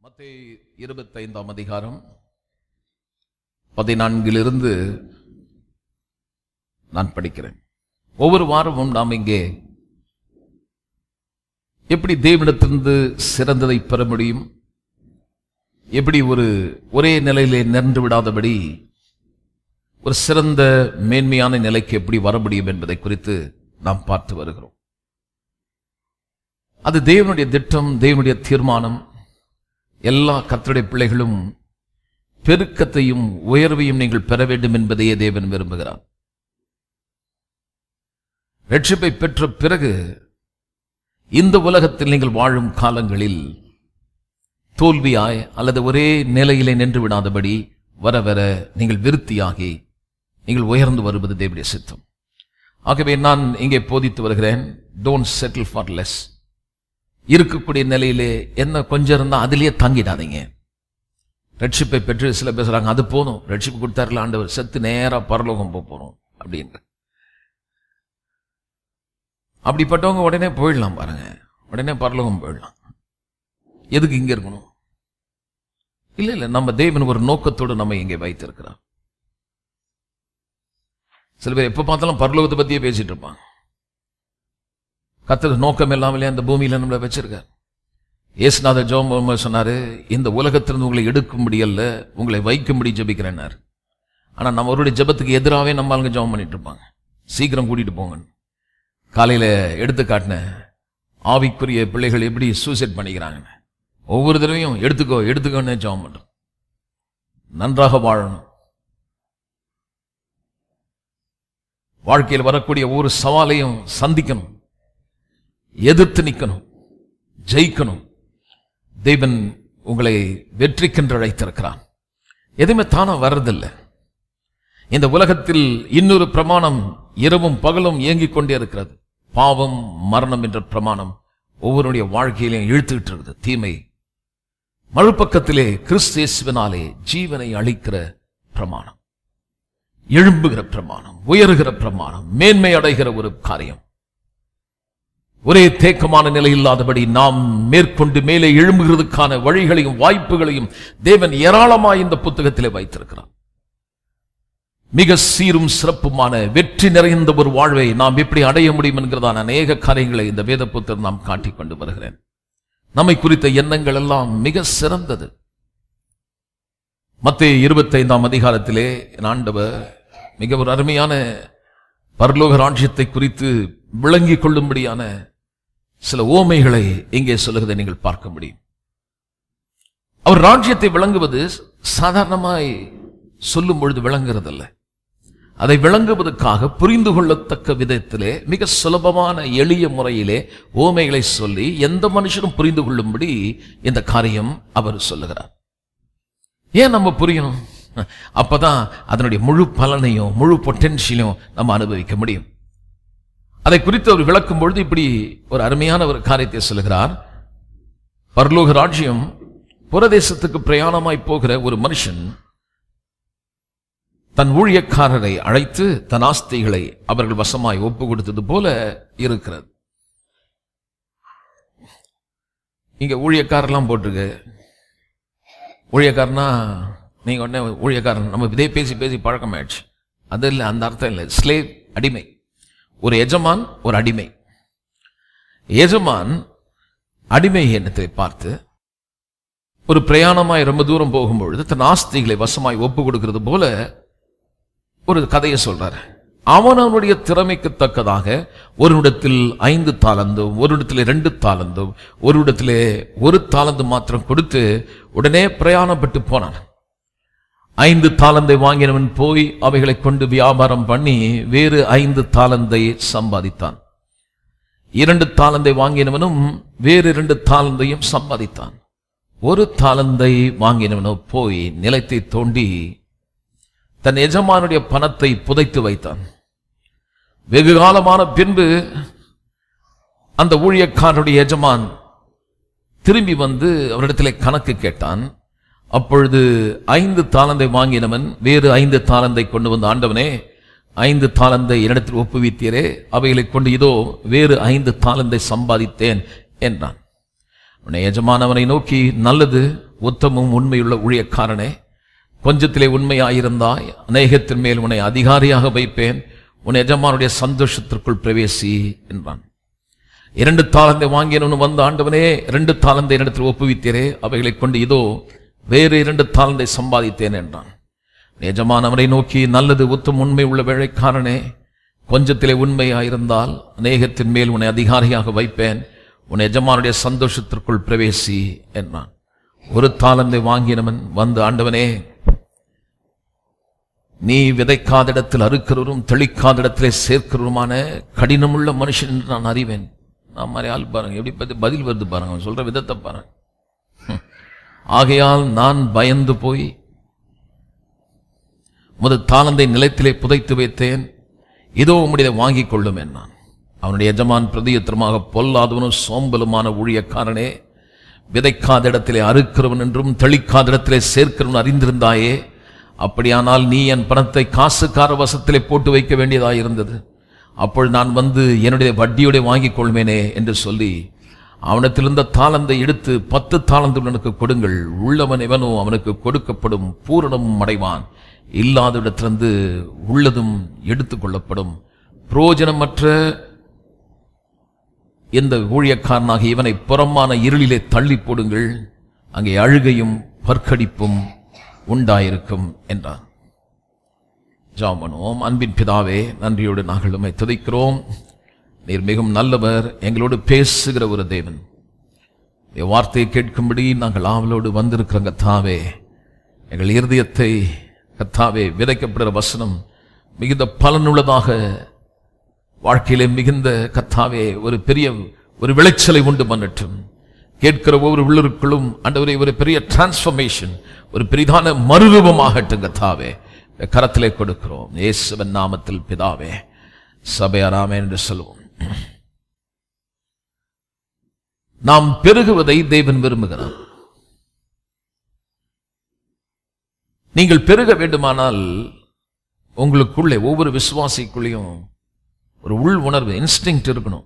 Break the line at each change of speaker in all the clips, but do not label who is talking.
மத்தேயு இருபத்தைந்தாம் அதிகாரம் பதினான்கிலிருந்து நான் படிக்கிறேன் ஒவ்வொரு வாரமும் நாம் இங்கே எப்படி தேவனிடத்திலிருந்து சிறந்ததை பெற முடியும் எப்படி ஒரு ஒரே நிலையிலே நின்று விடாதபடி ஒரு சிறந்த மேன்மையான நிலைக்கு எப்படி வர முடியும் என்பதை குறித்து நாம் பார்த்து வருகிறோம் அது தேவனுடைய திட்டம் தேவனுடைய தீர்மானம் எல்லா கர்த்தருடைய பிள்ளைகளும் பெருக்கத்தையும் உயர்வையும் நீங்கள் பெற வேண்டும் என்பதையே தேவன் விரும்புகிறார் ரட்சிப்பை பெற்ற பிறகு இந்த உலகத்தில் நீங்கள் வாழும் காலங்களில் தோல்வியாய் அல்லது ஒரே நிலையிலே நின்று விடாதபடி வர வர நீங்கள் விருத்தியாகி நீங்கள் உயர்ந்து வருவது தேவனுடைய சித்தம் ஆகவே நான் இங்கே போதித்து வருகிறேன் டோன்ட் செட்டில் ஃபார் லெஸ் இருக்கக்கூடிய நிலையிலே என்ன கொஞ்சம் இருந்தா அதிலேயே தங்கிடாதீங்க ரட்சிப்பை பெற்று சில பேசுறாங்க அது போதும் ரட்சிப்பு கொடுத்தாருல ஆண்டவர் செத்து நேரா பரலோகம் போக போறோம் அப்படின்னு அப்படிப்பட்டவங்க உடனே போயிடலாம் பாருங்க உடனே பரலோகம் போயிடலாம் எதுக்கு இங்க இருக்கணும் இல்ல இல்ல நம்ம தேவன் ஒரு நோக்கத்தோடு நம்ம இங்கே வைத்திருக்கிறார் சில பேர் எப்ப பார்த்தாலும் பரலோகத்தை பத்தியே பேசிட்டு இருப்பாங்க கத்தர் நோக்கம் இல்லாமலே அந்த பூமியில நம்மளை வச்சிருக்கார் ஏசுநாத ஜோம் சொன்னாரு இந்த உலகத்திலிருந்து உங்களை எடுக்கும்படி அல்ல உங்களை வைக்கும்படி ஜெபிக்கிறேன்னாரு ஆனா நம்ம அவருடைய ஜெபத்துக்கு எதிராகவே நம்ம ஆளுங்க ஜெபம் பண்ணிட்டு இருப்பாங்க சீக்கிரம் கூட்டிட்டு போங்க காலையில எடுத்து காட்டின ஆவிக்குரிய பிள்ளைகள் எப்படி சூசைட் பண்ணிக்கிறாங்க ஒவ்வொரு தடவையும் எடுத்துக்கோ எடுத்துக்கோன்னு ஜெபம் பண்றோம் நன்றாக வாழணும் வாழ்க்கையில் வரக்கூடிய ஒவ்வொரு சவாலையும் சந்திக்கணும் எதிர்த்து நிற்கணும் ஜெயிக்கணும் தேவன் உங்களை வெற்றிக்கென்று அழைத்திருக்கிறான் எதுவுமே தானா வர்றதில்லை இந்த உலகத்தில் இன்னொரு பிரமாணம் இரவும் பகலும் இயங்கிக் கொண்டே இருக்கிறது பாவம் மரணம் என்ற பிரமாணம் ஒவ்வொருடைய வாழ்க்கையிலையும் இழுத்துக்கிட்டு இருக்குது தீமை மறுபக்கத்திலே கிறிஸ்தேசுவினாலே ஜீவனை அளிக்கிற பிரமாணம் எழும்புகிற பிரமாணம் உயர்கிற பிரமாணம் மேன்மை அடைகிற ஒரு காரியம் ஒரே தேக்கமான நிலை இல்லாதபடி நாம் மேற்கொண்டு மேலே எழும்புகிறதுக்கான வழிகளையும் வாய்ப்புகளையும் தேவன் ஏராளமாய் இந்த புத்தகத்திலே வைத்திருக்கிறார் மிக சீரும் சிறப்புமான வெற்றி நிறைந்த ஒரு வாழ்வை நாம் எப்படி அடைய முடியும் என்கிறதான அநேக காரியங்களை இந்த வேத புத்தகம் நாம் காட்டிக் கொண்டு வருகிறேன் நம்மை குறித்த எண்ணங்கள் எல்லாம் மிக சிறந்தது மத்திய இருபத்தைந்தாம் அதிகாரத்திலே என் ஆண்டவர் மிக ஒரு அருமையான பரலோக ராஜ்யத்தை குறித்து விளங்கிக் கொள்ளும்படியான சில ஓமைகளை இங்கே சொல்லுகிறதை நீங்கள் பார்க்க முடியும் அவர் ராஜ்யத்தை விளங்குவது சாதாரணமாய் சொல்லும் பொழுது விளங்குறதல்ல அதை விளங்குவதற்காக புரிந்து கொள்ளத்தக்க விதத்திலே மிக சுலபமான எளிய முறையிலே ஓமைகளை சொல்லி எந்த மனுஷனும் புரிந்து கொள்ளும்படி இந்த காரியம் அவர் சொல்லுகிறார் ஏன் நம்ம புரியணும் அப்பதான் அதனுடைய முழு பலனையும் முழு பொட்டென்ஷியலையும் நம்ம அனுபவிக்க முடியும் அதை குறித்து அவர் விளக்கும் பொழுது இப்படி ஒரு அருமையான ஒரு காரியத்தை சொல்லுகிறார் பரலோக ராஜ்யம் புறதேசத்துக்கு பிரயாணமாய் போகிற ஒரு மனுஷன் தன் ஊழியக்காரரை அழைத்து தன் ஆஸ்திகளை அவர்கள் வசமாய் ஒப்பு கொடுத்தது போல இருக்கிறது இங்க ஊழியக்காரெல்லாம் போட்டிருக்கு ஊழியக்காரனா நீங்க உடனே ஊழியக்காரன் நம்ம இதே பேசி பேசி பழக்கமாயிடுச்சு அது இல்லை அந்த அர்த்தம் இல்லை ஸ்லேவ் அடிமை ஒரு எஜமான் ஒரு அடிமை எஜமான் அடிமை எண்ணத்தை பார்த்து ஒரு பிரயாணமாய் ரொம்ப தூரம் போகும்பொழுது தன் ஆஸ்திகளை வசமாய் ஒப்பு கொடுக்கிறது போல ஒரு கதையை சொல்றாரு அவன் அவனுடைய திறமைக்கு தக்கதாக ஒரு இடத்தில் ஐந்து தாளந்தும் ஒரு இடத்துல ரெண்டு தாளந்தும் ஒரு இடத்திலே ஒரு தாளந்து மாத்திரம் கொடுத்து உடனே பிரயாணப்பட்டு போனான் ஐந்து தாளந்தை வாங்கினவன் போய் அவைகளை கொண்டு வியாபாரம் பண்ணி வேறு ஐந்து தாளந்தை சம்பாதித்தான் இரண்டு தாளந்தை வாங்கினவனும் வேறு இரண்டு தாளந்தையும் சம்பாதித்தான் ஒரு தாளந்தை வாங்கினவனோ போய் நிலத்தை தோண்டி தன் எஜமானுடைய பணத்தை புதைத்து வைத்தான் வெகு காலமான பின்பு அந்த ஊழியக்காரனுடைய எஜமான் திரும்பி வந்து அவரிடத்திலே கணக்கு கேட்டான் அப்பொழுது ஐந்து தாளந்தை வாங்கினவன் வேறு ஐந்து தாளந்தை கொண்டு வந்த ஆண்டவனே ஐந்து தாளந்தை என்னிடத்தில் ஒப்புவித்தீரே அவைகளை கொண்டு இதோ வேறு ஐந்து தாளந்தை சம்பாதித்தேன் என்றான் உன்னை எஜமானவனை நோக்கி நல்லது உத்தமும் உண்மையுள்ள ஊழியக்காரனே கொஞ்சத்திலே உண்மையாயிருந்தாய் அநேகத்தின் மேல் உன்னை அதிகாரியாக வைப்பேன் உன் எஜமானுடைய சந்தோஷத்திற்குள் பிரவேசி என்றான் இரண்டு தாளந்தை வாங்கியவன் வந்த ஆண்டவனே இரண்டு தாளந்தை என்னிடத்தில் ஒப்புவித்தீரே அவைகளைக் கொண்டு இதோ வேறு இரண்டு தாளந்தை சம்பாதித்தேன் என்றான் எஜமானவனை நோக்கி நல்லது உத்தம் உண்மை உள்ள வேலைக்காரனே கொஞ்சத்திலே உண்மையாயிருந்தால் அநேகத்தின் மேல் உன்னை அதிகாரியாக வைப்பேன் உன் எஜமானுடைய சந்தோஷத்திற்குள் பிரவேசி என்றான் ஒரு தாளந்தை வாங்கினவன் வந்து ஆண்டவனே நீ விதைக்காத இடத்தில் அறுக்கிறவரும் தெளிக்காத இடத்திலே சேர்க்கிறவருமான கடினமுள்ள மனுஷன் என்று நான் அறிவேன் நான் மாதிரி ஆள் பாருங்க எப்படி பத்தி பதில் வருது பாருங்க அவன் சொல்ற விதத்தை பாருங்க ஹம். ஆகையால் நான் பயந்து போய் முதல் தாளந்தை நிலத்திலே புதைத்து வைத்தேன் இதோ உம்முடைய வாங்கிக் கொள்ளும் என்றான் அவனுடைய எஜமான் பிரதியுத்தரமாக பொல்லாதவனும் சோம்பலுமான ஊழியக்காரனே விதைக்காத இடத்திலே அறுக்கிறவன் என்றும் தெளிக்காத இடத்திலே சேர்க்கிறவன் அறிந்திருந்தாயே அப்படியானால் நீ என் பணத்தை காசுக்கார வசத்திலே போட்டு வைக்க வேண்டியதாக இருந்தது அப்பொழுது நான் வந்து என்னுடைய வட்டியோட வாங்கிக் கொள்வேனே என்று சொல்லி அவனத்திலிருந்த தாளந்தை எடுத்து பத்து தாளந்துள்ளனுக்கு கொடுங்கள் உள்ளவன் எவனோ அவனுக்கு கொடுக்கப்படும் பூரணமும் அடைவான் இல்லாத இடத்திலிருந்து உள்ளதும் எடுத்துக் கொள்ளப்படும் புரோஜனமற்ற இந்த ஊழியக்காரனாக இவனை புறமான இருளிலே தள்ளி போடுங்கள் அங்கே அழுகையும் பற்கடிப்பும் உண்டாயிருக்கும் என்றார் ஜாமனோம் அன்பின் பிதாவே நன்றியோடு நாங்கள் உம்மை துதிக்கிறோம் நீர் மிகவும் நல்லவர் எங்களோடு பேசுகிற ஒரு தேவன் என் வார்த்தையை கேட்கும்படி நாங்கள் ஆவலோடு வந்திருக்கிற கத்தாவே எங்கள் இருதயத்தை கத்தாவே விதைக்கப்படுகிற வசனம் மிகுந்த பலனுள்ளதாக வாழ்க்கையிலே மிகுந்த கத்தாவே ஒரு பெரிய ஒரு விளைச்சலை உண்டு பண்ணட்டும் கேட்கிற ஒவ்வொரு உள்ளருக்குள்ளும் ஆண்டவரே ஒரு பெரிய டிரான்ஸ்ஃபர்மேஷன் ஒரு பெரிதான மறுரூபமாகட்டும் கத்தாவே இந்த கரத்திலே கொடுக்கிறோம் இயேசுவின் நாமத்தில் பிதாவே சபையாராமே என்று சொல்லுவோம் நாம் பெருகுவதை தேவன் விரும்புகிறார் நீங்கள் பெருக வேண்டுமானால் உங்களுக்குள்ளே ஒவ்வொரு விசுவாசிக்குள்ளேயும் ஒரு உள் உணர்வு இன்ஸ்டிங் இருக்கணும்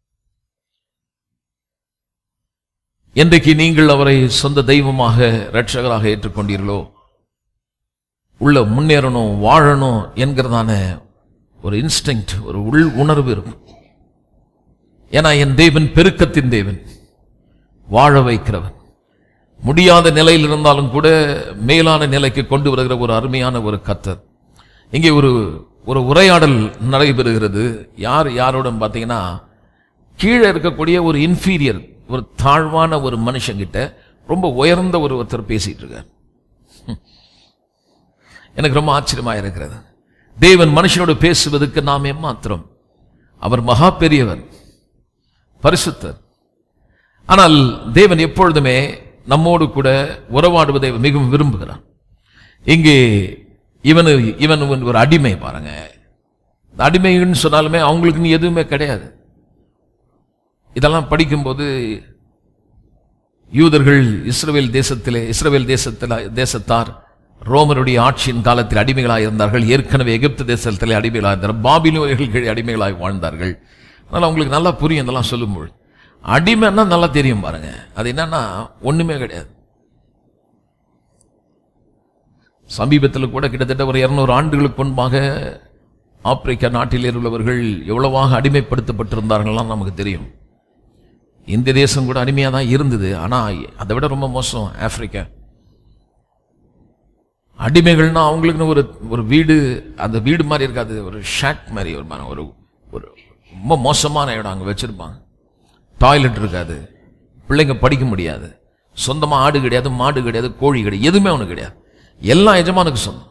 என்றைக்கு நீங்கள் அவரை சொந்த தெய்வமாக இரட்சகராக ஏற்றுக்கொண்டீர்களோ உள்ள முன்னேறணும் வாழணும் என்கிறதான ஒரு இன்ஸ்டிங் ஒரு உள் உணர்வு இருக்கும் ஏன்னா என் தேவன் பெருக்கத்தின் தேவன் வாழ வைக்கிறவன் முடியாத நிலையில் இருந்தாலும் கூட மேலான நிலைக்கு கொண்டு வருகிற ஒரு அருமையான ஒரு கத்தர் இங்கே ஒரு ஒரு உரையாடல் நடைபெறுகிறது யார் யாரோடும் பார்த்தீங்கன்னா கீழே இருக்கக்கூடிய ஒரு இன்ஃபீரியர் ஒரு தாழ்வான ஒரு மனுஷங்கிட்ட ரொம்ப உயர்ந்த ஒரு ஒருத்தர் பேசிட்டு இருக்கார் எனக்கு ரொம்ப ஆச்சரியமா இருக்கிறது தேவன் மனுஷனோடு பேசுவதற்கு நாம் ஏமாத்திரம் அவர் மகா பெரியவர் பரிசுத்தர் ஆனால் தேவன் எப்பொழுதுமே நம்மோடு கூட உறவாடுவதை மிகவும் விரும்புகிறான் இங்கே இவனு இவன் ஒரு அடிமை பாருங்க இந்த அடிமைன்னு சொன்னாலுமே அவங்களுக்கு நீ எதுவுமே கிடையாது இதெல்லாம் படிக்கும்போது யூதர்கள் இஸ்ரவேல் தேசத்திலே இஸ்ரவேல் தேசத்தில் தேசத்தார் ரோமருடைய ஆட்சியின் காலத்தில் அடிமைகளாக இருந்தார்கள் ஏற்கனவே எகிப்து தேசத்திலே அடிமைகளாக இருந்தார்கள் பாபிலோனியர்கள் கீழே அடிமைகளாக வாழ்ந்தார்கள் அதனால் அவங்களுக்கு நல்லா புரியும் இதெல்லாம் சொல்லும்போது அடிமைன்னா நல்லா தெரியும் பாருங்க அது என்னன்னா ஒண்ணுமே கிடையாது சமீபத்தில் கூட கிட்டத்தட்ட ஒரு இருநூறு ஆண்டுகளுக்கு முன்பாக ஆப்பிரிக்கா நாட்டில் உள்ளவர்கள் எவ்வளவாக அடிமைப்படுத்தப்பட்டிருந்தார்கள்லாம் நமக்கு தெரியும் இந்த தேசம் கூட அடிமையாக தான் இருந்தது ஆனால் அதை விட ரொம்ப மோசம் ஆப்பிரிக்கா அடிமைகள்னா அவங்களுக்குன்னு ஒரு ஒரு வீடு அந்த வீடு மாதிரி இருக்காது ஒரு ஷாக் மாதிரி ஒரு மரம், ஒரு ஒரு ரொம்ப மோசமான இடம் அங்கே வச்சிருப்பாங்க டாய்லெட் இருக்காது பிள்ளைங்க படிக்க முடியாது சொந்தமா ஆடு கிடையாது மாடு கிடையாது கோழி கிடையாது எதுவுமே அவனுக்கு கிடையாது எல்லாம் எஜமானுக்கு சொந்தம்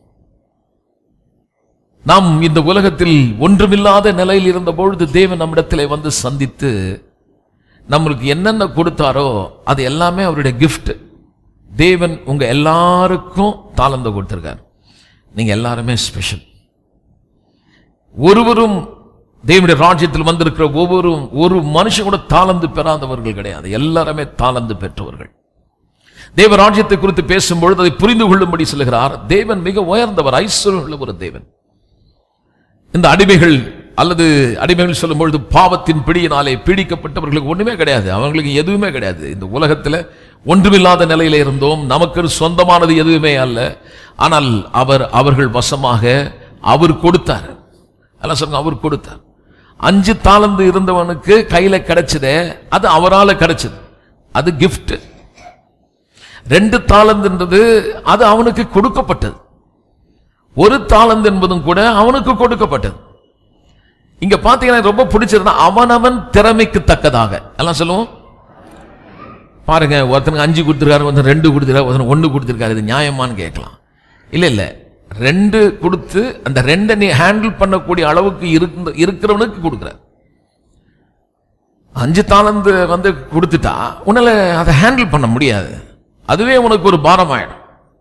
நாம் இந்த உலகத்தில் ஒன்றுமில்லாத நிலையில் இருந்த பொழுது தேவன் நம்மிடத்திலே வந்து சந்தித்து நம்மளுக்கு என்னென்ன கொடுத்தாரோ அது எல்லாமே அவருடைய gift தேவன் உங்க எல்லாருக்கும் தாளந்த கொடுத்திருக்கார் நீங்க எல்லாருமே ஸ்பெஷல் ஒருவரும் தேவனுடைய ராஜ்யத்தில் வந்திருக்கிற ஒவ்வொரு ஒரு மனுஷன் கூட தாளந்து பெறாதவர்கள் கிடையாது எல்லாருமே தாளந்து பெற்றவர்கள் தேவ ராஜ்யத்தை குறித்து பேசும்பொழுது அதை புரிந்து கொள்ளும்படி சொல்லுகிறார் தேவன் மிக உயர்ந்தவர் ஐஸ்வர்யம் உள்ள ஒரு தேவன் இந்த அடிமைகள் அல்லது அடிமைகள் சொல்லும் பொழுது பாவத்தின் பிடியினாலே பீடிக்கப்பட்டவர்களுக்கு ஒண்ணுமே கிடையாது அவங்களுக்கு எதுவுமே கிடையாது இந்த உலகத்துல ஒன்றுமில்லாத நிலையில இருந்தோம் நமக்கு சொந்தமானது எதுவுமே அல்ல ஆனால் அவர் அவர்கள் வசமாக அவர் கொடுத்தார் அல்ல சொல்லுங்க அவர் கொடுத்தார் அஞ்சு தாளந்து இருந்தவனுக்கு கையில கிடைச்சதே அது அவரால கிடைச்சது அது gift ரெண்டு தாளந்துன்றது அது அவனுக்கு கொடுக்கப்பட்டது ஒரு தாளந்து என்பதும் கூட அவனுக்கு கொடுக்கப்பட்டது இங்க பாத்தீங்கன்னா ரொம்ப பிடிச்சிருந்தா அவனவன் திறமைக்கு தக்கதாக எல்லாம் சொல்லுவோம் பாருங்க ஒருத்தனுக்கு அஞ்சு கொடுத்துருக்காரு ஒருத்தன் ரெண்டு கொடுத்துருக்காரு ஒருத்தன் ஒன்று கொடுத்துருக்காரு இது நியாயமான்னு கேட்கலாம் இல்ல இல்ல ரெண்டு கொடுத்து அந்த ரெண்டை நீ ஹேண்டில் பண்ணக்கூடிய அளவுக்கு இருந்த இருக்கிறவனுக்கு கொடுக்குறார் அஞ்சு தாளந்து வந்து கொடுத்துட்டா உன்னால அதை ஹேண்டில் பண்ண முடியாது அதுவே உனக்கு ஒரு பாரமாயிடும்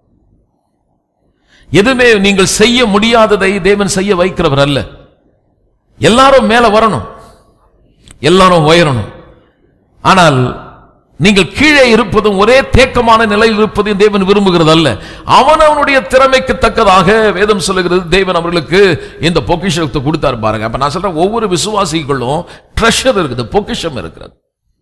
எதுவுமே நீங்கள் செய்ய முடியாததை தேவன் செய்ய வைக்கிறவர் அல்ல எல்லாரும் மேல வரணும் எல்லாரும் உயரணும் ஆனால் நீங்கள் கீழே இருப்பதும் ஒரே தேக்கமான நிலையில் இருப்பதையும் தேவன் விரும்புகிறது அல்ல அவன் அவனுடைய திறமைக்கு தக்கதாக வேதம் சொல்லுகிறது தேவன் அவர்களுக்கு இந்த பொக்கிஷத்தை கொடுத்தார் பாருங்க அப்ப நான் சொல்றேன் ஒவ்வொரு விசுவாசிகளும் ட்ரெஷர் இருக்குது பொக்கிஷம் இருக்கிறது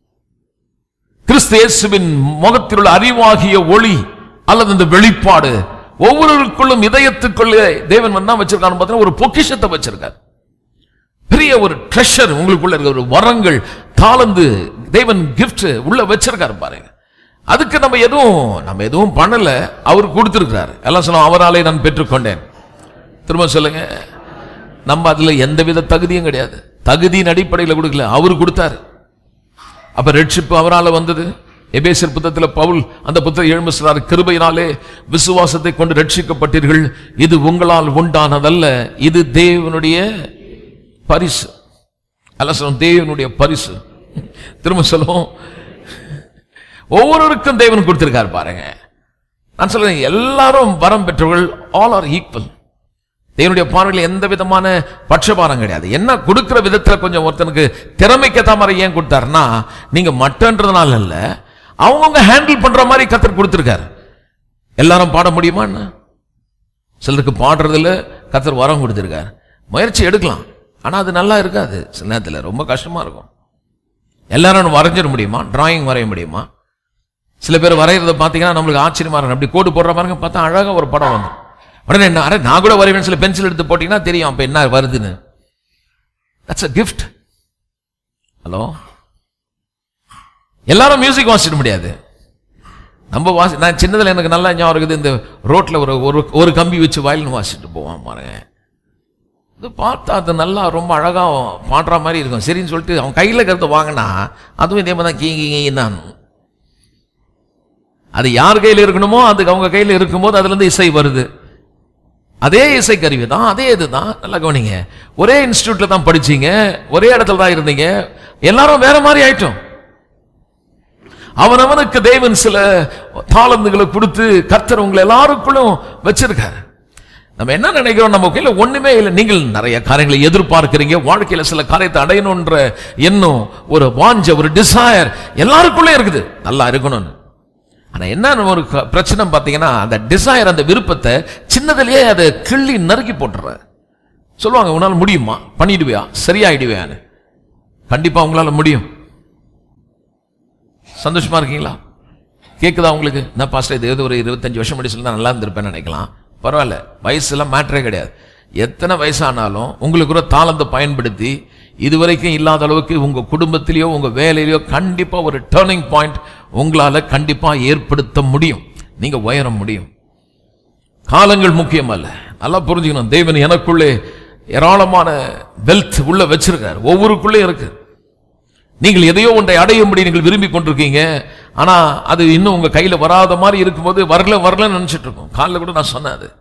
கிறிஸ்து இயேசுவின் முகத்தில் உள்ள அறிவாகிய ஒளி அல்லது இந்த வெளிப்பாடு ஒவ்வொருவருக்குள்ளும் இதயத்துக்குள்ளே தேவன் வந்தா வச்சிருக்கான்னு பார்த்தீங்கன்னா ஒரு பொக்கிஷத்தை வச்சிருக்கார் பெரிய ஒரு ட்ரெஷர் உங்களுக்குள்ள இருக்க ஒரு வரங்கள் தாளந்து தேவன் கிஃப்ட் உள்ள வச்சிருக்காரு பாருங்க அதுக்கு நம்ம எதுவும் நம்ம எதுவும் பண்ணல அவர் கொடுத்திருக்கிறார் எல்லாம் சொல்லுவோம் அவராலே நான் பெற்றுக்கொண்டேன் திரும்ப சொல்லுங்க நம்ம அதுல எந்தவித தகுதியும் கிடையாது தகுதியின் அடிப்படையில் கொடுக்கல அவர் கொடுத்தாரு அப்ப ரட்சிப்பு அவரால வந்தது எபேசர் புத்தகத்தில் பவுல் அந்த புத்தகம் எழும்ப சொல்றார் கிருபையினாலே விசுவாசத்தை கொண்டு ரட்சிக்கப்பட்டீர்கள் இது உங்களால் உண்டானதல்ல இது தேவனுடைய பரிசு அல்ல சொல்லும் தேவனுடைய பரிசு திரும்ப சொல்லுவோம் ஒவ்வொருவருக்கும் தேவன் கொடுத்திருக்காரு பாருங்க நான் சொல்றேன் எல்லாரும் வரம் பெற்றவர்கள் ஆல் ஆர் ஈக்குவல் தேவனுடைய பார்வையில் எந்த விதமான பட்சபாரம் கிடையாது என்ன கொடுக்கிற விதத்துல கொஞ்சம் ஒருத்தனுக்கு திறமைக்கேற்ற மாதிரி ஏன் கொடுத்தாருன்னா நீங்க மட்டன்றதுனால இல்ல அவங்கவுங்க ஹேண்டில் பண்ற மாதிரி கத்தர் கொடுத்திருக்காரு எல்லாரும் பாட முடியுமா என்ன சிலருக்கு பாடுறதுல கத்தர் வரம் கொடுத்திருக்காரு முயற்சி எடுக்கலாம் ஆனா அது நல்லா இருக்காது சில நேரத்தில் ரொம்ப கஷ்டமா இருக்கும் எல்லாரும் வரைஞ்சிட முடியுமா டிராயிங் வரைய முடியுமா சில பேர் வரைகிறத பார்த்தீங்கன்னா நம்மளுக்கு ஆச்சரியமா இருக்கும் அப்படி கோடு போடுற பாருங்க பார்த்தா அழகா ஒரு படம் வந்து உடனே என்ன அரை நான் கூட வரைவேன் சில பென்சில் எடுத்து போட்டீங்கன்னா தெரியும் அப்ப என்ன வருதுன்னு தட்ஸ் அ கிஃப்ட் ஹலோ எல்லாரும் மியூசிக் வாசிட முடியாது நம்ம வாசி நான் சின்னதுல எனக்கு நல்லா ஞாபகம் இருக்குது இந்த ரோட்ல ஒரு ஒரு ஒரு கம்பி வச்சு வயலின் வாசிட்டு போவான் பாருங்க இது பார்த்தா அது நல்லா ரொம்ப அழகா பாடுற மாதிரி இருக்கும் சரின்னு சொல்லிட்டு அவன் கையில இருக்கிறத வாங்கினா அதுவும் இதே மாதிரி தான் கீ கீ தான் அது யார் கையில் இருக்கணுமோ அது அவங்க கையில் இருக்கும்போது அதுல இருந்து இசை வருது அதே இசை கருவி தான் அதே இதுதான் நல்லா கவனிங்க ஒரே இன்ஸ்டியூட்ல தான் படிச்சீங்க ஒரே இடத்துல தான் இருந்தீங்க எல்லாரும் வேற மாதிரி ஆயிட்டோம் அவனவனுக்கு தேவன் சில தாளந்துகளை கொடுத்து கர்த்தர் உங்களை எல்லாருக்குள்ளும் வச்சிருக்காரு நம்ம என்ன நினைக்கிறோம் நம்ம கையில ஒண்ணுமே இல்லை நீங்கள் நிறைய காரியங்களை எதிர்பார்க்கிறீங்க வாழ்க்கையில சில காரியத்தை அடையணுன்ற எண்ணம் ஒரு வாஞ்ச ஒரு டிசையர் எல்லாருக்குள்ளே இருக்குது நல்லா இருக்கணும்னு ஆனா என்ன ஒரு க- பிரச்சனை பார்த்தீங்கன்னா அந்த டிசையர் அந்த விருப்பத்தை சின்னதுலயே அதை கிள்ளி நறுக்கி போட்டுற சொல்லுவாங்க உன்னால முடியுமா பண்ணிடுவியா சரியாயிடுவியான்னு கண்டிப்பா உங்களால முடியும் சந்தோஷமா இருக்கீங்களா கேக்குதா உங்களுக்கு நான் பாஸ்டர் இது ஏதோ ஒரு இருபத்தஞ்சு வருஷம் முன்னாடி சொல்லி நல்லா இருந்திருப்பேன்னு நினைக்கலாம் பரவாயில்ல வயசுலாம் மேட்டரே கிடையாது எத்தனை வயசானாலும் உங்களுக்கு ஒரு தாளத்தை பயன்படுத்தி இதுவரைக்கும் இல்லாத அளவுக்கு உங்க குடும்பத்திலேயோ உங்க வேலையிலயோ கண்டிப்பா ஒரு டேர்னிங் பாயிண்ட் உங்களால கண்டிப்பா ஏற்படுத்த முடியும் நீங்க உயர முடியும் காலங்கள் முக்கியம் அல்ல நல்லா புரிஞ்சுக்கணும் தேவன் எனக்குள்ளே ஏராளமான வெல்த் உள்ள வச்சிருக்காரு ஒவ்வொருக்குள்ளே இருக்கு நீங்கள் எதையோ ஒன்றை அடையும்படி நீங்கள் விரும்பி கொண்டிருக்கீங்க ஆனா அது இன்னும் உங்க கையில வராத மாதிரி இருக்கும்போது வரல வரலன்னு நினைச்சிட்டு இருக்கோம் காலைல கூட நான் சொன்னேன் அது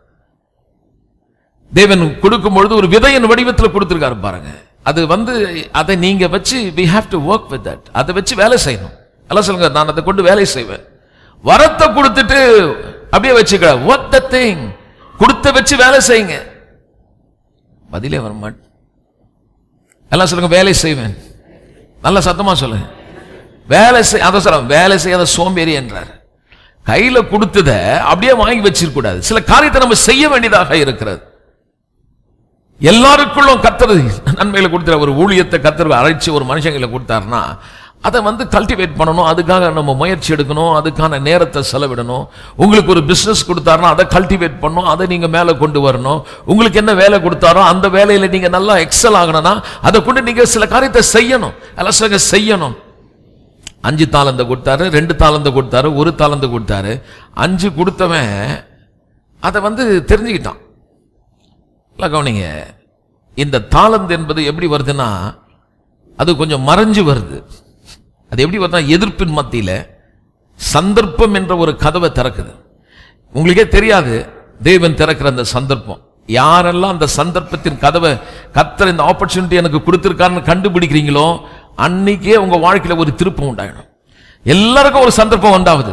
தேவன் கொடுக்கும் பொழுது ஒரு விதையின் வடிவத்தில் கொடுத்திருக்காரு பாருங்க அது வந்து அதை நீங்க வச்சு we have to work with that அதை வச்சு வேலை செய்யணும் எல்லாம் சொல்லுங்க நான் அதை கொண்டு வேலை செய்வேன் வரத்தை கொடுத்துட்டு அப்படியே வச்சுக்க what the thing கொடுத்த வச்சு வேலை செய்யுங்க பதிலே வர மாட்டேன் எல்லாம் சொல்லுங்க வேலை செய்வேன் நல்ல சத்தமா சொல்லுங்க வேலை செய் அதை சொல்ல வேலை செய்யாத சோம்பேறி என்றார் கையில கொடுத்தத அப்படியே வாங்கி வச்சிருக்க கூடாது சில காரியத்தை நம்ம செய்ய வேண்டியதாக இருக்கிறது எல்லாருக்குள்ளும் கத்தர் நன்மைகளை கொடுத்தார் ஒரு ஊழியத்தை கத்தர் அழைச்சி ஒரு மனுஷங்களை கொடுத்தாருன்னா அதை வந்து கல்டிவேட் பண்ணணும் அதுக்காக நம்ம முயற்சி எடுக்கணும் அதுக்கான நேரத்தை செலவிடணும் உங்களுக்கு ஒரு பிசினஸ் கொடுத்தாருன்னா அதை கல்டிவேட் பண்ணணும் அதை நீங்க மேலே கொண்டு வரணும் உங்களுக்கு என்ன வேலை கொடுத்தாரோ அந்த வேலையில நீங்க நல்லா எக்ஸல் ஆகணும்னா அதை கொண்டு நீங்க சில காரியத்தை செய்யணும் எல்லாம் சில செய்யணும் அஞ்சு தாளந்த கொடுத்தாரு ரெண்டு தாளந்த கொடுத்தாரு ஒரு தாளந்த கொடுத்தாரு அஞ்சு கொடுத்தவன் அதை வந்து தெரிஞ்சுக்கிட்டான் நல்லா கவனிங்க இந்த தாளந்து என்பது எப்படி வருதுன்னா அது கொஞ்சம் மறைஞ்சு வருது அது எப்படி வருதுன்னா எதிர்ப்பின் மத்தியில சந்தர்ப்பம் என்ற ஒரு கதவை திறக்குது உங்களுக்கே தெரியாது தேவன் திறக்கிற அந்த சந்தர்ப்பம் யாரெல்லாம் அந்த சந்தர்ப்பத்தின் கதவை கத்தர் இந்த ஆப்பர்ச்சுனிட்டி எனக்கு கொடுத்திருக்காருன்னு கண்டுபிடிக்கிறீங்களோ அன்னைக்கே உங்க வாழ்க்கையில ஒரு திருப்பம் உண்டாயிடும் எல்லாருக்கும் ஒரு சந்தர்ப்பம் உண்டாகுது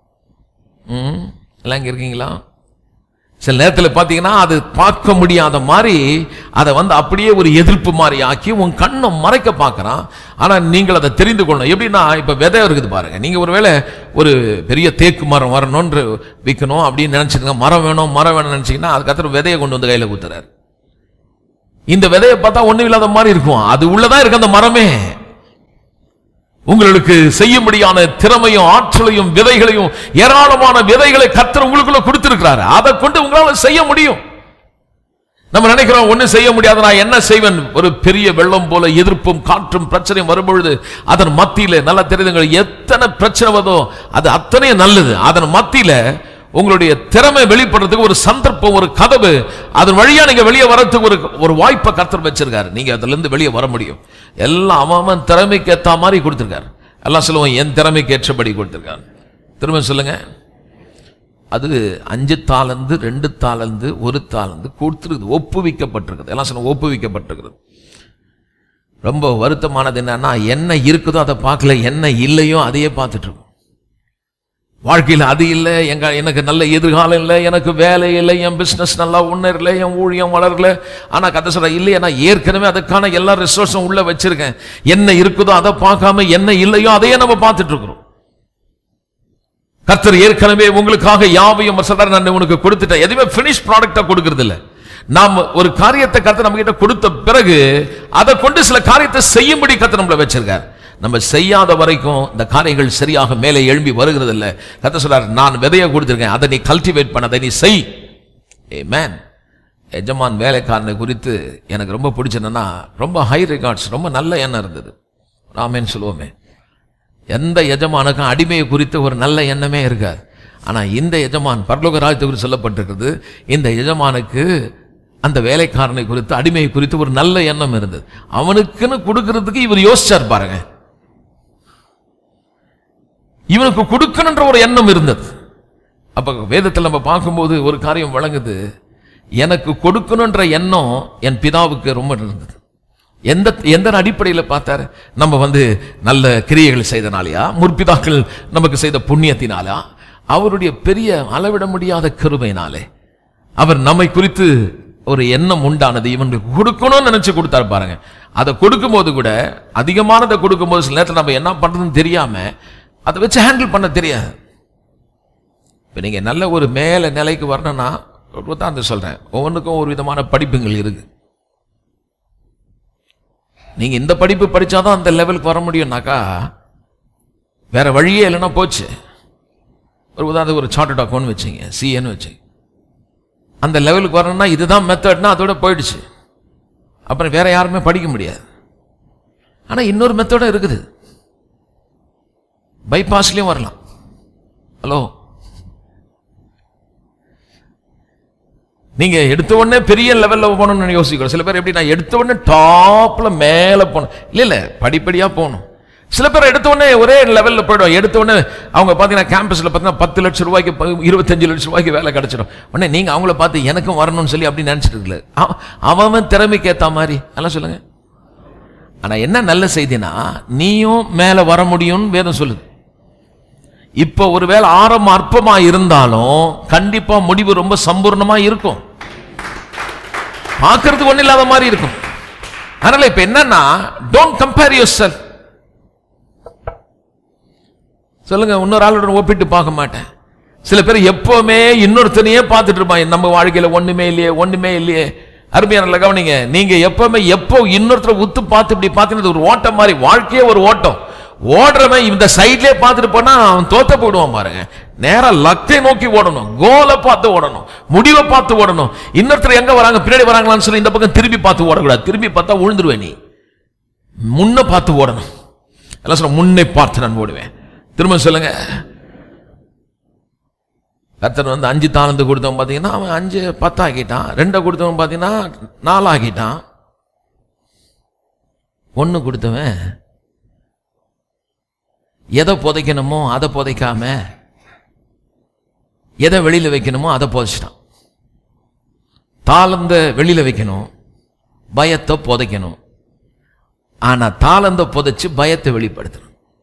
ம் எல்லாம் இங்க இருக்கீங்களா சில நேரத்தில் பார்த்தீங்கன்னா அது பார்க்க முடியாத மாதிரி அதை வந்து அப்படியே ஒரு எதிர்ப்பு மாதிரி ஆக்கி உன் கண்ணை மறைக்க பார்க்கறான் ஆனா நீங்கள் அதை தெரிந்து கொள்ளணும் எப்படின்னா இப்ப விதை இருக்குது பாருங்க நீங்க ஒருவேளை ஒரு பெரிய தேக்கு மரம் வரணும்னு விற்கணும் அப்படின்னு நினைச்சிருங்க மரம் வேணும் மரம் வேணும்னு நினைச்சீங்கன்னா அதுக்கப்புறம் விதையை கொண்டு வந்து கையில குத்துறாரு இந்த விதையை பார்த்தா ஒண்ணும் இல்லாத மாதிரி இருக்கும் அது உள்ளதான் இருக்கு அந்த மரமே உங்களுக்கு செய்யும்படியான திறமையும் ஆற்றலையும் விதைகளையும் ஏராளமான விதைகளை கத்தர் உங்களுக்குள்ள கொடுத்திருக்கிறாரு அதை கொண்டு உங்களால செய்ய முடியும் நம்ம நினைக்கிறோம் ஒண்ணும் செய்ய முடியாது நான் என்ன செய்வேன் ஒரு பெரிய வெள்ளம் போல எதிர்ப்பும் காற்றும் பிரச்சனையும் வரும்பொழுது அதன் மத்தியில நல்லா தெரியுதுங்க எத்தனை பிரச்சனை வதோ அது அத்தனையும் நல்லது அதன் மத்தியில உங்களுடைய திறமை வெளிப்படுறதுக்கு ஒரு சந்தர்ப்பம் ஒரு கதவு அதன் வழியா நீங்க வெளியே வரதுக்கு ஒரு ஒரு வாய்ப்பை கத்தர் வச்சிருக்காரு நீங்க அதுல இருந்து வெளியே வர முடியும் எல்லாம் அவன் அவன் திறமைக்கு ஏத்த மாதிரி கொடுத்திருக்காரு எல்லாம் சொல்லுவோம் என் திறமைக்கு ஏற்றபடி கொடுத்திருக்காரு திரும்ப சொல்லுங்க அது அஞ்சு தாளந்து ரெண்டு தாளந்து ஒரு தாளந்து கொடுத்துருக்குது ஒப்புவிக்கப்பட்டிருக்குது எல்லாம் சொல்லுங்க ஒப்புவிக்கப்பட்டிருக்குது ரொம்ப வருத்தமானது என்னன்னா என்ன இருக்குதோ அதை பார்க்கல என்ன இல்லையோ அதையே பார்த்துட்டு இருக்கோம் வாழ்க்கையில் அது இல்லை எங்க எனக்கு நல்ல எதிர்காலம் இல்லை எனக்கு வேலை இல்லை என் பிசினஸ் நல்லா உன்னரல என் ஊழியம் வளரல ஆனா கதை சொல்ற இல்லையே நான் ஏற்கனவே அதுக்கான எல்லா ரிசோர்ஸும் உள்ள வச்சிருக்கேன் என்ன இருக்குதோ அதை பார்க்காம என்ன இல்லையோ அதையே நம்ம பார்த்துட்டு இருக்கிறோம் கர்த்தர் ஏற்கனவே உங்களுக்காக யாவையும் சொல்றாரு நான் உனக்கு கொடுத்துட்டேன் எதுவுமே பினிஷ் ப்ராடக்டா கொடுக்கறது இல்ல நாம் ஒரு காரியத்தை கர்த்தர் நம்ம கிட்ட கொடுத்த பிறகு அதை கொண்டு சில காரியத்தை செய்யும்படி கர்த்தர் நம்மள வச்சிருக்கார் நம்ம செய்யாத வரைக்கும் இந்த காரியங்கள் சரியாக மேலே எழும்பி வருகிறது இல்ல கர்த்தர் சொல்றார் நான் விதைய கொடுத்திருக்கேன் அதை நீ கல்டிவேட் பண்ண அதை நீ செய் ஏ மேன் எஜமான் வேலைக்காரனை குறித்து எனக்கு ரொம்ப பிடிச்சதுன்னா ரொம்ப ஹை ரெக்கார்ட்ஸ் ரொம்ப நல்ல எண்ணம் இருந்தது ராமேன்னு சொல்லுவோமே எந்த எஜமானுக்கும் அடிமையை குறித்து ஒரு நல்ல எண்ணமே இருக்காது ஆனா இந்த எஜமான் பரலோக ராஜ்யத்தை குறித்து சொல்லப்பட்டிருக்கிறது இந்த எஜமானுக்கு அந்த வேலைக்காரனை குறித்து அடிமையை குறித்து ஒரு நல்ல எண்ணம் இருந்தது அவனுக்குன்னு கொடுக்கறதுக்கு இவர் யோசிச்சார் பாருங்க இவனுக்கு கொடுக்கணுன்ற ஒரு எண்ணம் இருந்தது அப்ப வேதத்தில் நம்ம பார்க்கும்போது ஒரு காரியம் வழங்குது எனக்கு கொடுக்கணுன்ற எண்ணம் என் பிதாவுக்கு ரொம்ப இருந்தது எந்த எந்த அடிப்படையில் பார்த்தாரு நம்ம வந்து நல்ல கிரியைகள் செய்தனாலயா முற்பிதாக்கள் நமக்கு செய்த புண்ணியத்தினாலா அவருடைய பெரிய அளவிட முடியாத கிருபையினாலே அவர் நம்மை குறித்து ஒரு எண்ணம் உண்டானது இவனுக்கு கொடுக்கணும்னு நினைச்சு கொடுத்தாரு பாருங்க அதை கொடுக்கும்போது கூட அதிகமானதை கொடுக்கும்போது சில நேரத்தில் நம்ம என்ன பண்றதுன்னு தெரியாம அதை வச்சு ஹேண்டில் பண்ண தெரியாது இப்போ நீங்க நல்ல ஒரு மேல நிலைக்கு வரணும்னா ஒரு உதாரணத்தை சொல்றேன் ஒவ்வொன்றுக்கும் ஒரு விதமான படிப்புகள் இருக்கு நீங்க இந்த படிப்பு படிச்சாதான் அந்த லெவலுக்கு வர முடியும்னாக்கா வேற வழியே இல்லைன்னா போச்சு ஒரு உதாரணத்துக்கு ஒரு சார்ட்டட் அக்கௌண்ட் வச்சிங்க சிஏன்னு வச்சிங்க அந்த லெவலுக்கு வரணும்னா இதுதான் மெத்தட்னா அதோட போயிடுச்சு அப்புறம் வேற யாருமே படிக்க முடியாது ஆனா இன்னொரு மெத்தடும் இருக்குது பைபாஸ்லயும் வரலாம் ஹலோ நீங்க எடுத்த உடனே பெரிய லெவல்ல போகணும்னு யோசிக்கிறோம் சில பேர் எப்படி நான் எடுத்த உடனே டாப்ல மேல போகணும் இல்ல இல்ல படிப்படியா போகணும் சில பேர் எடுத்த உடனே ஒரே லெவல்ல போயிடும் எடுத்த உடனே அவங்க பாத்தீங்கன்னா கேம்பஸ்ல பாத்தீங்கன்னா பத்து லட்சம் ரூபாய்க்கு ப- இருபத்தஞ்சு லட்சம் ரூபாய்க்கு வேலை கிடைச்சிடும் உடனே நீங்க அவங்கள பார்த்து எனக்கும் வரணும்னு சொல்லி அப்படி நினைச்சிட்டு இருக்கல அவ- அவன் அவன் திறமைக்கு ஏத்த மாதிரி எல்லாம் சொல்லுங்க ஆனா என்ன நல்ல செய்தினா நீயும் மேல வர முடியும்னு வேதம் சொல்லுது இப்போ ஒருவேளை ஆரம்பம் அற்பமா இருந்தாலும் கண்டிப்பா முடிவு ரொம்ப சம்பூர்ணமா இருக்கும் பார்க்கறதுக்கு ஒண்ணு இல்லாத மாதிரி இருக்கும் அதனால இப்ப என்னன்னா டோன்ட் கம்பேர் யுவர் செல்ஃப் சொல்லுங்க இன்னொரு ஆளுடன் ஒப்பிட்டு பார்க்க மாட்டேன் சில பேர் எப்பவுமே இன்னொருத்தனையே பார்த்துட்டு இருப்பான் நம்ம வாழ்க்கையில ஒண்ணுமே இல்லையே ஒண்ணுமே இல்லையே அருமையான கவனிங்க நீங்க எப்பவுமே எப்போ இன்னொருத்தர் உத்து பார்த்து இப்படி பார்த்தீங்கன்னா ஒரு ஓட்டம் மாதிரி வாழ்க்கையே ஒரு ஓட்டம் ஓடுறவன் இந்த சைட்லயே பார்த்துட்டு போனா அவன் தோத்த போயிடுவான் பாருங்க நேரா லக்கை நோக்கி ஓடணும் கோலை பார்த்து ஓடணும் முடிவை பார்த்து ஓடணும் இன்னொருத்தர் எங்க வராங்க பின்னாடி வராங்களான்னு சொல்லி இந்த பக்கம் திரும்பி பார்த்து ஓடக்கூடாது திரும்பி பார்த்தா விழுந்துருவேன் நீ முன்ன பார்த்து ஓடணும் எல்லாம் சொல்ல முன்னை பார்த்து நான் ஓடுவேன் திரும்ப சொல்லுங்க கர்த்தர் வந்து அஞ்சு தாளந்து கொடுத்தவன் பார்த்தீங்கன்னா அவன் அஞ்சு பத்தாக்கிட்டான் ரெண்டை கொடுத்தவன் பார்த்தீங்கன்னா நாலாக்கிட்டான் ஒன்று கொடுத்தவன் எதை புதைக்கணுமோ அதை புதைக்காம எதை வெளியில வைக்கணுமோ அதை புதைச்சிட்டான் தாளந்த வெளியில வைக்கணும் பயத்தை புதைக்கணும் ஆனா தாளந்த புதைச்சு பயத்தை வெளிப்படுத்தணும்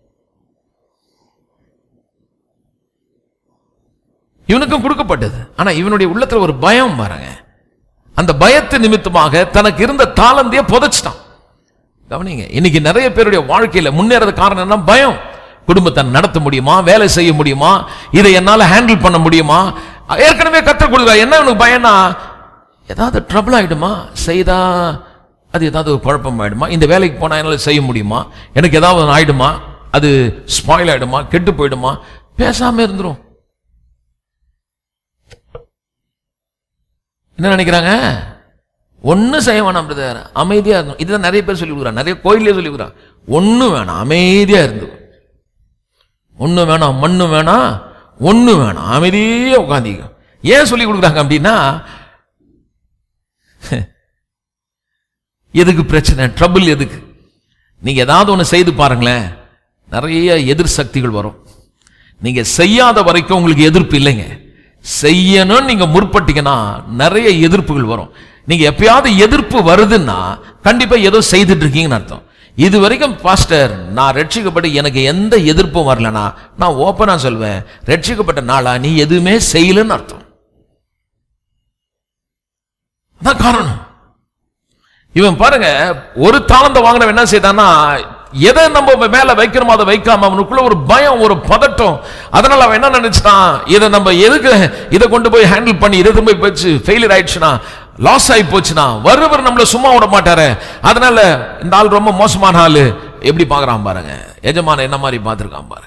இவனுக்கும் கொடுக்கப்பட்டது ஆனா இவனுடைய உள்ளத்துல ஒரு பயம் பாருங்க அந்த பயத்து நிமித்தமாக தனக்கு இருந்த தாளந்தைய புதைச்சிட்டான் கவனிங்க இன்னைக்கு நிறைய பேருடைய வாழ்க்கையில முன்னேறது காரணம் என்ன பயம் குடும்பத்தை நடத்த முடியுமா வேலை செய்ய முடியுமா இதை என்னால ஹேண்டில் பண்ண முடியுமா ஏற்கனவே கற்றுக் கொடுக்குறா என்ன உனக்கு பயம்னா ஏதாவது ட்ரபிள் ஆயிடுமா செய்தா அது ஏதாவது ஒரு குழப்பம் ஆயிடுமா இந்த வேலைக்கு போனா என்னால செய்ய முடியுமா எனக்கு ஏதாவது ஒண்ணு ஆயிடுமா அது ஸ்பாயில் ஆயிடுமா கெட்டு போயிடுமா பேசாம இருந்துரும் என்ன நினைக்கிறாங்க ஒன்றும் செய்ய வேணாம் பிரதர் அமைதியா இருந்தோம் இதுதான் நிறைய பேர் சொல்லி கொடுக்குறாங்க நிறைய கோயிலே சொல்லி கொடுக்குறாங்க ஒன்றும் வேணாம் அமைதியா இருந்து ஒன்றும் வேணாம் மண்ணு வேணாம் ஒண்ணு வேணாம் அமைதியா உட்காந்திக்க ஏன் சொல்லி கொடுக்குறாங்க அப்படின்னா எதுக்கு பிரச்சனை ட்ரபிள் எதுக்கு நீங்க ஏதாவது ஒன்று செய்து பாருங்களேன் நிறைய எதிர் சக்திகள் வரும் நீங்க செய்யாத வரைக்கும் உங்களுக்கு எதிர்ப்பு இல்லைங்க செய்யணும்னு நீங்க முற்பட்டீங்கன்னா நிறைய எதிர்ப்புகள் வரும் நீங்க எப்பயாவது எதிர்ப்பு வருதுன்னா கண்டிப்பா ஏதோ செய்துட்டு இருக்கீங்கன்னு அர்த்தம் இது வரைக்கும் பாஸ்டர் நான் ரட்சிக்கப்பட்டு எனக்கு எந்த எதிர்ப்பும் வரலனா நான் ஓப்பனா சொல்வேன் ரட்சிக்கப்பட்ட நாளா நீ எதுவுமே செய்யலன்னு அர்த்தம் அதான் காரணம் இவன் பாருங்க ஒரு தாளந்த வாங்கினவன் என்ன செய்தான்னா எதை நம்ம மேல வைக்கிறோமோ அதை வைக்காம அவனுக்குள்ள ஒரு பயம் ஒரு பதட்டம் அதனால அவன் என்ன நினைச்சிட்டான் இதை நம்ம எதுக்கு இதை கொண்டு போய் ஹேண்டில் பண்ணி இதை போய் போச்சு ஃபெயிலியர் ஆயிடுச்சுன்னா லாஸ் ஆகி போச்சுன்னா வருவர் நம்மள சும்மா விட மாட்டாரு அதனால இந்த ஆள் ரொம்ப மோசமான ஆளு எப்படி பார்க்கறான் பாருங்க எஜமான என்ன மாதிரி பார்த்திருக்கான் பாருங்க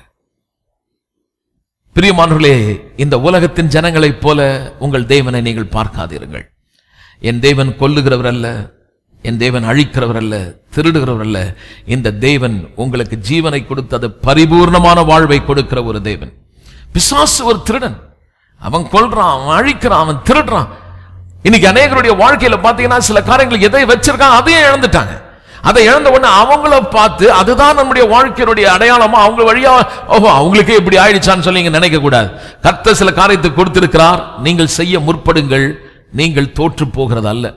பிரியமானவர்களே இந்த உலகத்தின் ஜனங்களைப் போல உங்கள் தேவனை நீங்கள் பார்க்காதீர்கள் என் தேவன் கொல்லுகிறவர் அல்ல என் தேவன் அழிக்கிறவர் அல்ல திருடுகிறவர் அல்ல இந்த தேவன் உங்களுக்கு ஜீவனை கொடுத்தது பரிபூர்ணமான வாழ்வை கொடுக்கிற ஒரு தேவன் பிசாசு ஒரு திருடன் அவன் கொல்றான் அவன் அழிக்கிறான் அவன் திருடுறான் இன்னைக்கு அநேகருடைய வாழ்க்கையில பாத்தீங்கன்னா சில காரியங்கள் எதை வச்சிருக்காங்க அதையும் இழந்துட்டாங்க அதை இழந்த உடனே அவங்கள பார்த்து அதுதான் நம்முடைய வாழ்க்கையினுடைய அடையாளமா அவங்க வழியா ஓஹோ அவங்களுக்கே இப்படி ஆயிடுச்சான்னு சொல்லி நீங்க நினைக்க கூடாது கர்த்தர் சில காரியத்தை கொடுத்திருக்கிறார் நீங்கள் செய்ய முற்படுங்கள் நீங்கள் தோற்று போகிறது அல்ல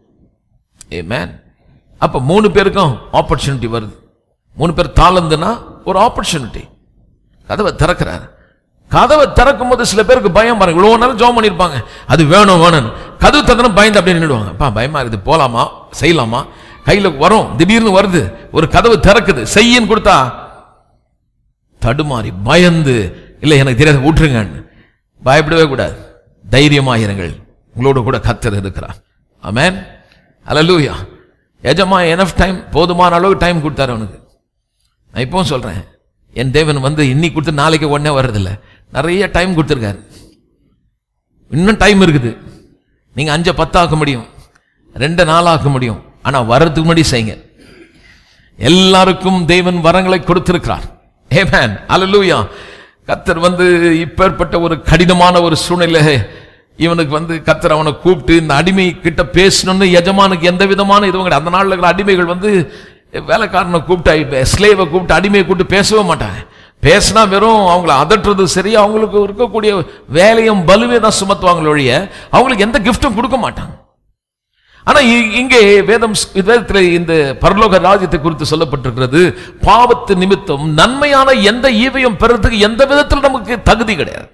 Amen. அப்ப மூணு பேருக்கும் ஆப்பர்ச்சுனிட்டி வருது மூணு பேர் தாளந்துனா ஒரு ஆப்பர்ச்சுனிட்டி கதவை திறக்கிறார் கதவை திறக்கும் போது சில பேருக்கு பயம் பாருங்க இவ்வளவு நேரம் ஜோம் பண்ணிருப்பாங்க அது வேணும் வேணும் கதவு திறந்தனும் பயந்து அப்படியே நின்றுடுவாங்க பா பயமா இருக்குது போலாமா செய்யலாமா கையில வரும் திடீர்னு வருது ஒரு கதவு திறக்குது செய்யின்னு கொடுத்தா தடுமாறி பயந்து இல்லை எனக்கு தெரியாது விட்டுருங்கன்னு பயப்படவே கூடாது தைரியமாயிருங்கள் உங்களோட கூட கத்தர் இருக்கிறார் ஆமென் அல்லேலூயா எஜமா எனஃப் டைம் போதுமான அளவு டைம் கொடுத்தாரு அவனுக்கு நான் இப்பவும் சொல்றேன் என் தேவன் வந்து இன்னைக்கு கொடுத்து நாளைக்கு உடனே வர்றதில்ல நிறைய டைம் கொடுத்துருக்காரு இன்னும் டைம் இருக்குது நீங்க அஞ்ச பத்தாக்க முடியும் ரெண்டு நாளாக்க முடியும் ஆனா வர்றதுக்கு முன்னாடி செய்யுங்க எல்லாருக்கும் தேவன் வரங்களை கொடுத்திருக்கிறார் ஏமேன் அல்லேலூயா கத்தர் வந்து இப்பேற்பட்ட ஒரு கடினமான ஒரு சூழ்நிலை இவனுக்கு வந்து கத்தர் அவனை கூப்பிட்டு இந்த அடிமை கிட்ட பேசணும்னு எஜமானுக்கு எந்த விதமான இதுவும் கிடையாது அந்த நாள்ல இருக்கிற அடிமைகள் வந்து வேலைக்காரனை கூப்பிட்டு ஸ்லேவை கூப்பிட்டு அடிமையை கூப்பிட்டு பேசவே மாட்டாங்க பேசினா வெறும் அவங்கள அதட்டுறது சரி அவங்களுக்கு இருக்கக்கூடிய வேலையும் பலுவே தான் சுமத்துவாங்களே ஒழிய அவங்களுக்கு எந்த கிஃப்ட்டும் கொடுக்க மாட்டாங்க ஆனா இ- இங்கே வேதம் வேதத்தில் இந்த பரலோக ராஜ்யத்தை குறித்து சொல்லப்பட்டிருக்கிறது பாவத்து நிமித்தம் நன்மையான எந்த ஈவையும் பெறறதுக்கு எந்த விதத்தில் நமக்கு தகுதி கிடையாது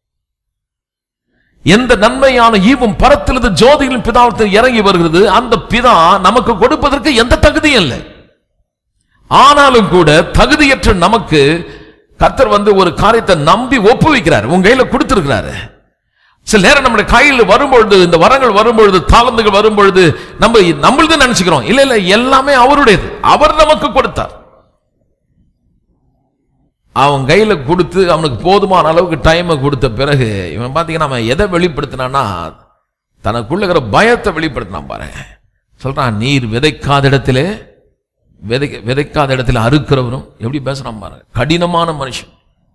எந்த நன்மையான ஈவும் பரத்திலிருந்து ஜோதிகளின் பிதாவத்தில் இறங்கி வருகிறது அந்த பிதா நமக்கு கொடுப்பதற்கு எந்த தகுதியும் இல்லை ஆனாலும் கூட தகுதியற்ற நமக்கு கர்த்தர் வந்து ஒரு காரியத்தை நம்பி ஒப்புவிக்கிறார் உங்க கையில கொடுத்திருக்கிறாரு சில நேரம் நம்முடைய கையில் வரும்பொழுது இந்த வரங்கள் வரும்பொழுது தாளந்துகள் வரும்பொழுது நம்ம நம்மளது நினைச்சுக்கிறோம் இல்ல இல்ல எல்லாமே அவருடையது அவர் நமக்கு கொடுத்தார் அவன் கையில கொடுத்து அவனுக்கு போதுமான அளவுக்கு டைமை கொடுத்த பிறகு இவன் பாத்தீங்கன்னா அவன் எதை வெளிப்படுத்தினான்னா தனக்குள்ள இருக்கிற பயத்தை வெளிப்படுத்தினான் பாரு சொல்றான் நீர் விதைக்காத இடத்திலே விதை விதைக்காத இடத்துல அறுக்கிறவரும் எப்படி பேசுறான் பாருங்க கடினமான மனுஷன்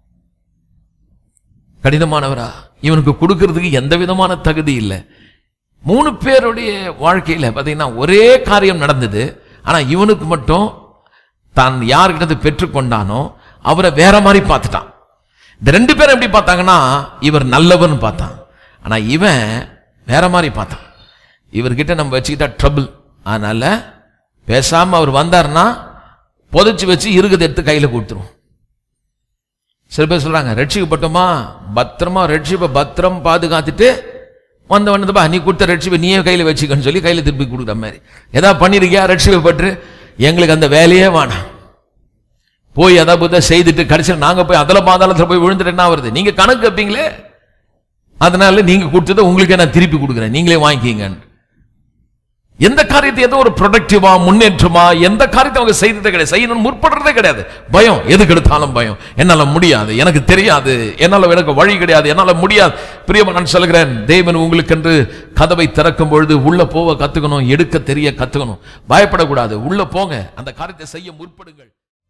கடினமானவரா இவனுக்கு கொடுக்கிறதுக்கு எந்த விதமான தகுதி இல்லை மூணு பேருடைய வாழ்க்கையில பாத்தீங்கன்னா ஒரே காரியம் நடந்தது ஆனா இவனுக்கு மட்டும் தான் யார்கிட்ட பெற்றுக்கொண்டானோ அவரை வேற மாதிரி பார்த்துட்டான் இந்த ரெண்டு பேரும் எப்படி பார்த்தாங்கன்னா இவர் நல்லவன் பார்த்தான் ஆனா இவன் வேற மாதிரி பார்த்தான் இவர்கிட்ட நம்ம வச்சுக்கிட்டா ட்ரபிள் அதனால பேசாம அவர் வந்தாருன்னா புதைச்சு வச்சு இருக்கிறத எடுத்து கையில கொடுத்துரும் சில பேர் சொல்றாங்க ரட்சிக்கப்பட்டோமா பத்திரமா ரட்சிப்பை பத்திரம் பாதுகாத்துட்டு வந்த வந்தப்பா நீ கொடுத்த ரட்சிப்பை நீயே கையில வச்சுக்கன்னு சொல்லி கையில திருப்பி கொடுக்குற மாதிரி ஏதாவது பண்ணிருக்கியா ரட்சிப்பை பற்று எங்களுக்கு அந்த வேலையே வேணாம் போய் எதா புத்த செய்துட்டு கடைசியில் நாங்க போய் அதில் பாதாளத்தில் போய் விழுந்துட்டு என்ன வருது நீங்க கணக்கு வைப்பீங்களே அதனால நீங்க கொடுத்ததை உங்களுக்கே நான் திருப்பி கொடுக்குறேன் நீங்களே வாங்கிக்கிங்கன்னு எந்த காரியத்தை ஏதோ ஒரு ப்ரொடக்டிவா முன்னேற்றமா எந்த காரியத்தை அவங்க செய்ததே கிடையாது செய்யணும்னு முற்படுறதே கிடையாது பயம் எதுக்கு எடுத்தாலும் பயம் என்னால முடியாது எனக்கு தெரியாது என்னால எனக்கு வழி கிடையாது என்னால முடியாது பிரியமா நான் சொல்கிறேன் தேவன் உங்களுக்கென்று கதவை திறக்கும் பொழுது உள்ள போக கத்துக்கணும் எடுக்க தெரிய கத்துக்கணும் பயப்படக்கூடாது உள்ள போங்க அந்த காரியத்தை செய்ய முற்படுங்கள்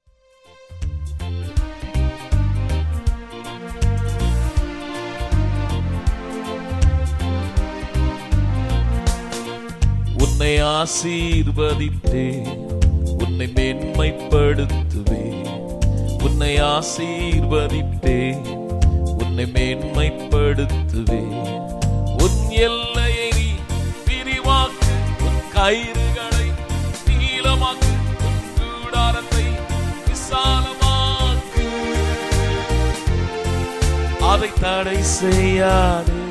உன்னை ஆசீர்வதித்தே உன்னை மேன்மைப்படுத்துவே உன்னை ஆசீர்வதித்தே உன்னை மேன்மைப்படுத்துவே உன் எல்லையை நீ விரிவாக்கு உன் கயிறுகளை நீளமாக்கு உன் கூடாரத்தை விசாலமாக்கு அதை தடை செய்யாதே